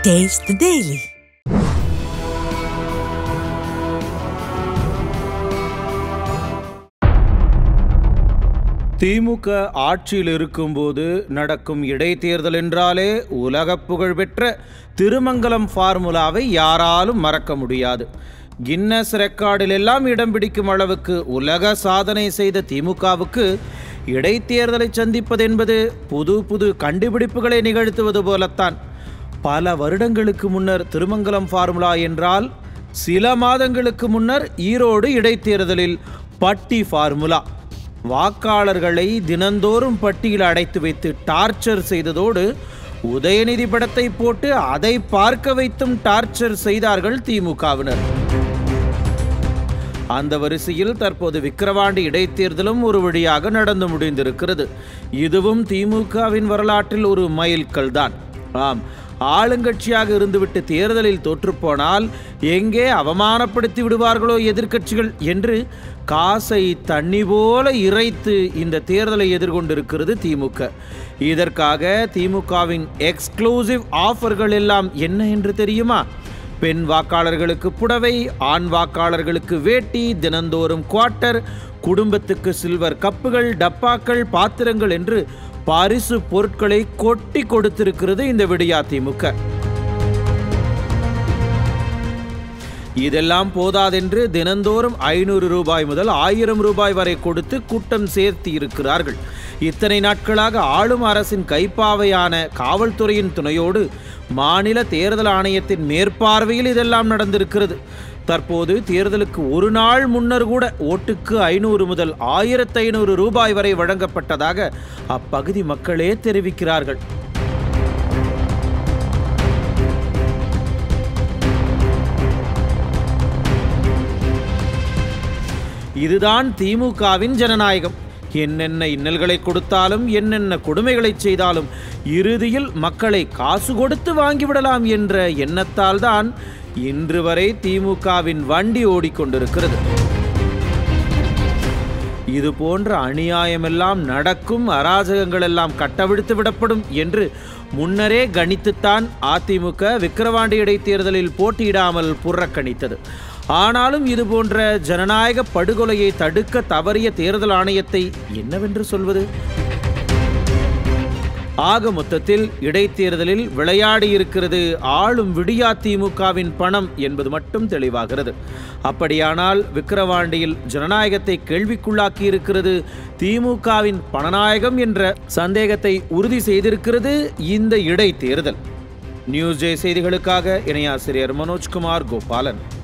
Taste the Daily. திமுக ஆட்சியில் இருக்கும்போது நடக்கும் இடைத்தேர்தல் என்றாலே உலக புகழ்பெற்ற திருமங்கலம் ஃபார்முலாவை யாராலும் மறக்க முடியாது கின்னஸ் ரெக்கார்டில் எல்லாம் இடம் பிடிக்கும் அளவுக்கு உலக சாதனை செய்த திமுகவுக்கு இடைத்தேர்தலை சந்திப்பது என்பது புது புது கண்டுபிடிப்புகளை நிகழ்த்துவது போலத்தான் பல வருடங்களுக்கு முன்னர் திருமங்கலம் ஃபார்முலா என்றால் சில மாதங்களுக்கு முன்னர் ஈரோடு இடைத்தேர்தலில் பட்டி ஃபார்முலா வாக்காளர்களை தினந்தோறும் பட்டியல் அடைத்து வைத்து டார்ச்சர் செய்ததோடு உதயநிதி படத்தை போட்டு அதை பார்க்க வைத்தும் டார்ச்சர் செய்தார்கள் திமுகவினர் அந்த வரிசையில் தற்போது விக்கிரவாண்டி இடைத்தேர்தலும் ஒரு வழியாக நடந்து முடிந்திருக்கிறது இதுவும் திமுகவின் வரலாற்றில் ஒரு மைல்கல் தான் ஆம் ஆளுங்கட்சியாக இருந்துவிட்டு தேர்தலில் தோற்றுப்போனால் எங்கே அவமானப்படுத்தி விடுவார்களோ எதிர்க்கட்சிகள் என்று காசை தண்ணி போல இறைத்து இந்த தேர்தலை எதிர்கொண்டிருக்கிறது திமுக இதற்காக திமுகவின் எக்ஸ்க்ளூசிவ் ஆஃபர்கள் எல்லாம் என்ன என்று தெரியுமா பெண் வாக்காளர்களுக்கு புடவை ஆண் வாக்காளர்களுக்கு வேட்டி தினந்தோறும் குவார்ட்டர் குடும்பத்துக்கு சில்வர் கப்புகள் டப்பாக்கள் பாத்திரங்கள் என்று பரிசு பொருட்களை கொட்டி கொடுத்திருக்கிறது இந்த விடியா திமுக இதெல்லாம் போதாதென்று தினந்தோறும் ஐநூறு ரூபாய் முதல் ஆயிரம் ரூபாய் வரை கொடுத்து கூட்டம் சேர்த்து இருக்கிறார்கள் இத்தனை நாட்களாக ஆளும் அரசின் கைப்பாவையான காவல்துறையின் துணையோடு மாநில தேர்தல் ஆணையத்தின் மேற்பார்வையில் இதெல்லாம் நடந்திருக்கிறது தற்போது தேர்தலுக்கு ஒரு நாள் முன்னர் கூட ஓட்டுக்கு ஐநூறு முதல் ஆயிரத்து ஐநூறு ரூபாய் வரை வழங்கப்பட்டதாக அப்பகுதி மக்களே தெரிவிக்கிறார்கள் இதுதான் திமுகவின் ஜனநாயகம் என்னென்ன இன்னல்களை கொடுத்தாலும் என்னென்ன கொடுமைகளை செய்தாலும் இறுதியில் மக்களை காசு கொடுத்து வாங்கிவிடலாம் என்ற எண்ணத்தால் தான் இன்று வரை திமுகவின் வண்டி ஓடிக்கொண்டிருக்கிறது இது போன்ற அநியாயமெல்லாம் நடக்கும் அராஜகங்கள் எல்லாம் கட்டவிழ்த்து விடப்படும் என்று முன்னரே கணித்துத்தான் அதிமுக விக்கிரவாண்டி இடைத்தேர்தலில் போட்டியிடாமல் புறக்கணித்தது ஆனாலும் இது போன்ற ஜனநாயக படுகொலையை தடுக்க தவறிய தேர்தல் ஆணையத்தை என்னவென்று சொல்வது ஆக மொத்தத்தில் இடைத்தேர்தலில் விளையாடி இருக்கிறது ஆளும் விடியா திமுகவின் பணம் என்பது மட்டும் தெளிவாகிறது அப்படியானால் விக்கிரவாண்டியில் ஜனநாயகத்தை கேள்விக்குள்ளாக்கி இருக்கிறது திமுகவின் பணநாயகம் என்ற சந்தேகத்தை உறுதி செய்திருக்கிறது இந்த இடைத்தேர்தல் நியூஸ் ஜே செய்திகளுக்காக இணையாசிரியர் மனோஜ்குமார் கோபாலன்